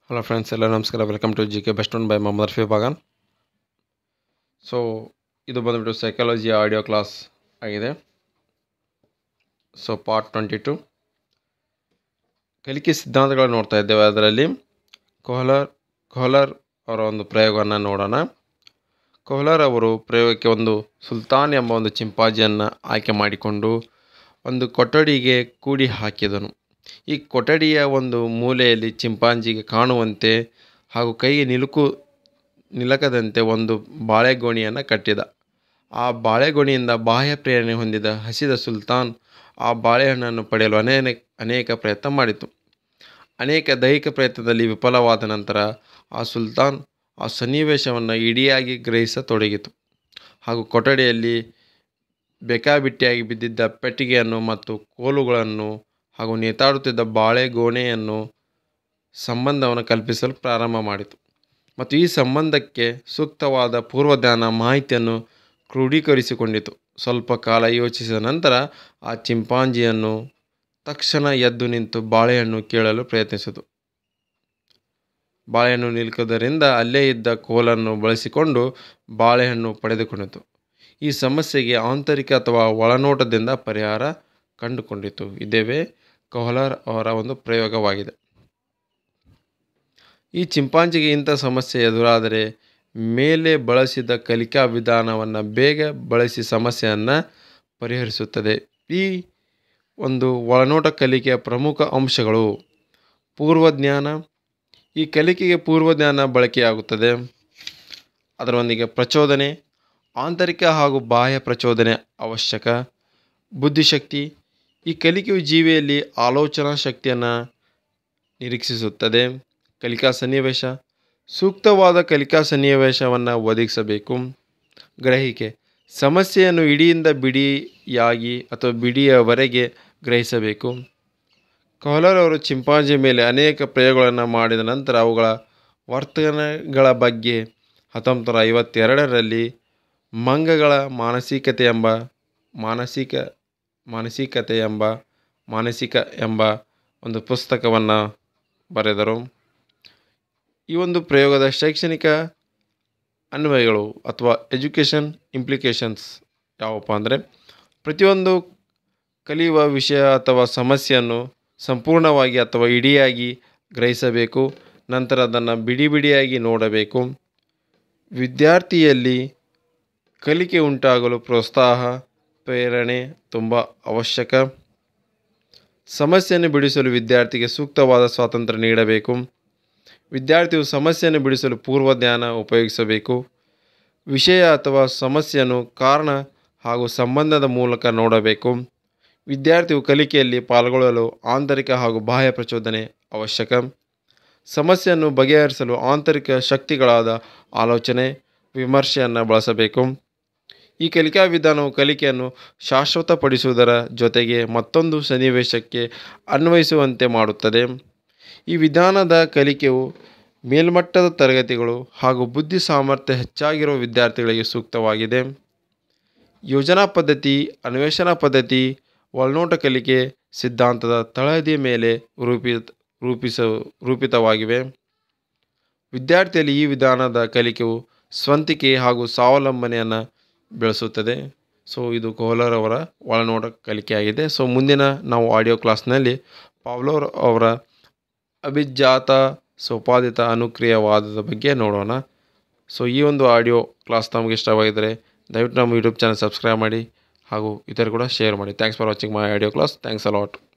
hello friends ಎಲ್ಲ ನಮಸ್ಕಾರ welcome to G K best one by Mohammed Rafi Bagan so ಇದು ಬಂದುಬಿಟ್ಟು ಸೈಕಾಲಜಿ ಆಡಿಯೋ ಕ್ಲಾಸ್ ಆಗಿದೆ ಸೊ ಪಾರ್ಟ್ ಟ್ವೆಂಟಿ ಟು ಕಲಿಕೆ ಸಿದ್ಧಾಂತಗಳನ್ನು ನೋಡ್ತಾ ಇದ್ದೇವೆ ಅದರಲ್ಲಿ ಕೊಹ್ಲರ್ ಕೊಹ್ಲರ್ ಅವರ ಒಂದು ಪ್ರಯೋಗವನ್ನು ನೋಡೋಣ ಕೊಹ್ಲರ್ ಅವರು ಪ್ರಯೋಗಕ್ಕೆ ಒಂದು ಸುಲ್ತಾನ್ ಎಂಬ ಒಂದು ಚಿಂಪಾಜಿಯನ್ನು ಆಯ್ಕೆ ಮಾಡಿಕೊಂಡು ಒಂದು ಕೊಠಡಿಗೆ ಕೂಡಿ ಹಾಕಿದನು ಈ ಕೊಠಡಿಯ ಒಂದು ಮೂಲೆಯಲ್ಲಿ ಚಿಂಪಾಂಜಿಗೆ ಕಾಣುವಂತೆ ಹಾಗೂ ಕೈಗೆ ನಿಲುಕು ನಿಲಕದಂತೆ ಒಂದು ಬಾಳೆಗೋಣಿಯನ್ನು ಕಟ್ಟಿದ ಆ ಬಾಳೆಗೋಣಿಯಿಂದ ಬಾಹ್ಯ ಪ್ರೇರಣೆ ಹೊಂದಿದ ಹಸಿದ ಸುಲ್ತಾನ್ ಆ ಬಾಳೆಹಣ್ಣನ್ನು ಪಡೆಯಲು ಅನೇಕ ಅನೇಕ ಪ್ರಯತ್ನ ಮಾಡಿತು ಅನೇಕ ದೈಹಿಕ ಪ್ರಯತ್ನದಲ್ಲಿ ವಿಫಲವಾದ ನಂತರ ಆ ಸುಲ್ತಾನ್ ಆ ಸನ್ನಿವೇಶವನ್ನು ಇಡಿಯಾಗಿ ಗ್ರಹಿಸತೊಡಗಿತು ಹಾಗೂ ಕೊಠಡಿಯಲ್ಲಿ ಬೇಕಾಬಿಟ್ಟಿಯಾಗಿ ಬಿದ್ದಿದ್ದ ಪೆಟ್ಟಿಗೆಯನ್ನು ಮತ್ತು ಕೋಲುಗಳನ್ನು ಹಾಗೂ ನೇತಾಡುತ್ತಿದ್ದ ಬಾಳೆಗೋಣೆಯನ್ನು ಸಂಬಂಧವನ್ನು ಕಲ್ಪಿಸಲು ಪ್ರಾರಂಭ ಮಾಡಿತು ಮತ್ತು ಈ ಸಂಬಂಧಕ್ಕೆ ಸೂಕ್ತವಾದ ಪೂರ್ವಜ್ಞಾನ ಮಾಹಿತಿಯನ್ನು ಕ್ರೋಢೀಕರಿಸಿಕೊಂಡಿತು ಸ್ವಲ್ಪ ಕಾಲ ಯೋಚಿಸಿದ ನಂತರ ಆ ಚಿಂಪಾಂಜಿಯನ್ನು ತಕ್ಷಣ ಎದ್ದು ನಿಂತು ಬಾಳೆಹಣ್ಣು ಕೇಳಲು ಪ್ರಯತ್ನಿಸಿತು ಬಾಳೆಹಣ್ಣು ನಿಲ್ಕುವುದರಿಂದ ಅಲ್ಲೇ ಇದ್ದ ಕೋಲನ್ನು ಬಳಸಿಕೊಂಡು ಬಾಳೆಹಣ್ಣು ಪಡೆದುಕೊಂಡಿತು ಈ ಸಮಸ್ಯೆಗೆ ಆಂತರಿಕ ಅಥವಾ ಒಳನೋಟದಿಂದ ಪರಿಹಾರ ಕಂಡುಕೊಂಡಿತು ಇದೇವೇ ಕೊಹ್ಲರ್ ಅವರ ಒಂದು ಪ್ರಯೋಗವಾಗಿದೆ ಈ ಚಿಂಪಾಂಜಿಗೆ ಇಂಥ ಸಮಸ್ಯೆ ಎದುರಾದರೆ ಮೇಲೆ ಬಳಸಿದ ಕಲಿಕಾ ವಿಧಾನವನ್ನು ಬೇಗ ಬಳಸಿ ಸಮಸ್ಯೆಯನ್ನು ಪರಿಹರಿಸುತ್ತದೆ ಈ ಒಂದು ಒಳನೋಟ ಕಲಿಕೆಯ ಪ್ರಮುಖ ಅಂಶಗಳು ಪೂರ್ವಜ್ಞಾನ ಈ ಕಲಿಕೆಗೆ ಪೂರ್ವಜ್ಞಾನ ಬಳಕೆಯಾಗುತ್ತದೆ ಅದರೊಂದಿಗೆ ಪ್ರಚೋದನೆ ಆಂತರಿಕ ಹಾಗೂ ಬಾಹ್ಯ ಪ್ರಚೋದನೆ ಅವಶ್ಯಕ ಬುದ್ಧಿಶಕ್ತಿ ಈ ಕಲಿಕೆಯು ಜೀವಿಯಲ್ಲಿ ಆಲೋಚನಾ ಶಕ್ತಿಯನ್ನು ನಿರೀಕ್ಷಿಸುತ್ತದೆ ಕಲಿಕಾ ಸನ್ನಿವೇಶ ಸೂಕ್ತವಾದ ಕಲಿಕಾ ಸನ್ನಿವೇಶವನ್ನು ಒದಗಿಸಬೇಕು ಗ್ರಹಿಕೆ ಸಮಸ್ಯೆಯನ್ನು ಇಡಿಯಿಂದ ಬಿಡಿಯಾಗಿ ಅಥವಾ ಬಿಡಿಯವರೆಗೆ ಗ್ರಹಿಸಬೇಕು ಕೊಹ್ಲರ್ ಅವರು ಚಿಂಪಾಂಜಿ ಮೇಲೆ ಅನೇಕ ಪ್ರಯೋಗಗಳನ್ನು ಮಾಡಿದ ನಂತರ ಅವುಗಳ ವರ್ತನೆಗಳ ಬಗ್ಗೆ ಹತ್ತೊಂಬತ್ತು ನೂರ ಐವತ್ತೆರಡರಲ್ಲಿ ಮಂಗಗಳ ಮಾನಸಿಕತೆ ಎಂಬ ಮಾನಸಿಕ ಮಾನಸಿಕತೆ ಎಂಬ ಮಾನಸಿಕ ಎಂಬ ಒಂದು ಪುಸ್ತಕವನ್ನು ಬರೆದರು ಈ ಒಂದು ಪ್ರಯೋಗದ ಶೈಕ್ಷಣಿಕ ಅನ್ವಯಗಳು ಅಥವಾ ಎಜುಕೇಷನ್ ಇಂಪ್ಲಿಕೇಶನ್ಸ್ ಯಾವಪ್ಪ ಅಂದರೆ ಪ್ರತಿಯೊಂದು ಕಲಿಯುವ ವಿಷಯ ಅಥವಾ ಸಮಸ್ಯೆಯನ್ನು ಸಂಪೂರ್ಣವಾಗಿ ಅಥವಾ ಇಡಿಯಾಗಿ ಗ್ರಹಿಸಬೇಕು ನಂತರ ಅದನ್ನು ಬಿಡಿ ಬಿಡಿಯಾಗಿ ನೋಡಬೇಕು ವಿದ್ಯಾರ್ಥಿಯಲ್ಲಿ ಕಲಿಕೆ ಉಂಟಾಗಲು ಪ್ರೋತ್ಸಾಹ ಪ್ರೇರಣೆ ತುಂಬ ಅವಶ್ಯಕ ಸಮಸ್ಯೆಯನ್ನು ಬಿಡಿಸಲು ವಿದ್ಯಾರ್ಥಿಗೆ ಸೂಕ್ತವಾದ ಸ್ವಾತಂತ್ರ್ಯ ನೀಡಬೇಕು ವಿದ್ಯಾರ್ಥಿಯು ಸಮಸ್ಯೆಯನ್ನು ಬಿಡಿಸಲು ಪೂರ್ವಜ್ಞಾನ ಉಪಯೋಗಿಸಬೇಕು ವಿಷಯ ಅಥವಾ ಸಮಸ್ಯೆಯನ್ನು ಕಾರಣ ಹಾಗೂ ಸಂಬಂಧದ ಮೂಲಕ ನೋಡಬೇಕು ವಿದ್ಯಾರ್ಥಿಯು ಕಲಿಕೆಯಲ್ಲಿ ಪಾಲ್ಗೊಳ್ಳಲು ಆಂತರಿಕ ಹಾಗೂ ಬಾಹ್ಯ ಪ್ರಚೋದನೆ ಅವಶ್ಯಕ ಸಮಸ್ಯೆಯನ್ನು ಬಗೆಹರಿಸಲು ಆಂತರಿಕ ಶಕ್ತಿಗಳಾದ ಆಲೋಚನೆ ವಿಮರ್ಶೆಯನ್ನು ಬಳಸಬೇಕು ಈ ಕಲಿಕಾ ವಿಧಾನವು ಕಲಿಕೆಯನ್ನು ಶಾಶ್ವತಪಡಿಸುವುದರ ಜೊತೆಗೆ ಮತ್ತೊಂದು ಸನ್ನಿವೇಶಕ್ಕೆ ಅನ್ವಯಿಸುವಂತೆ ಮಾಡುತ್ತದೆ ಈ ವಿಧಾನದ ಕಲಿಕೆಯು ಮೇಲ್ಮಟ್ಟದ ತರಗತಿಗಳು ಹಾಗೂ ಬುದ್ಧಿ ಸಾಮರ್ಥ್ಯ ಹೆಚ್ಚಾಗಿರುವ ವಿದ್ಯಾರ್ಥಿಗಳಿಗೆ ಸೂಕ್ತವಾಗಿದೆ ಯೋಜನಾ ಪದ್ಧತಿ ಅನ್ವೇಷಣಾ ಪದ್ಧತಿ ಒಳನೋಟ ಕಲಿಕೆ ಸಿದ್ಧಾಂತದ ತಳಹದಿಯ ಮೇಲೆ ರೂಪಿ ರೂಪಿಸ ರೂಪಿತವಾಗಿವೆ ವಿದ್ಯಾರ್ಥಿಯಲ್ಲಿ ಈ ವಿಧಾನದ ಕಲಿಕೆಯು ಸ್ವಂತಿಕೆ ಹಾಗೂ ಸ್ವಾವಲಂಬನೆಯನ್ನು ಬೆಳೆಸುತ್ತದೆ ಸೊ ಇದು ಕೋಹ್ಲರ್ ಅವರ ಒಳನೋಟ ಕಲಿಕೆಯಾಗಿದೆ ಸೊ ಮುಂದಿನ ನಾವು ಆಡಿಯೋ ಕ್ಲಾಸ್ನಲ್ಲಿ ಪಾವ್ಲೋರ್ ಅವರ ಅಭಿಜಾತ ಸೋಪಾದಿತ ಅನುಕ್ರಿಯವಾದದ ಬಗ್ಗೆ ನೋಡೋಣ ಸೊ ಈ ಒಂದು ಆಡಿಯೋ ಕ್ಲಾಸ್ ನಮಗೆ ಇಷ್ಟವಾಗಿದ್ದರೆ ದಯವಿಟ್ಟು ನಮ್ಮ ಯೂಟ್ಯೂಬ್ ಚಾನಲ್ ಸಬ್ಸ್ಕ್ರೈಬ್ ಮಾಡಿ ಹಾಗೂ ಇತರ ಕೂಡ ಶೇರ್ ಮಾಡಿ thanks for watching my audio class thanks allot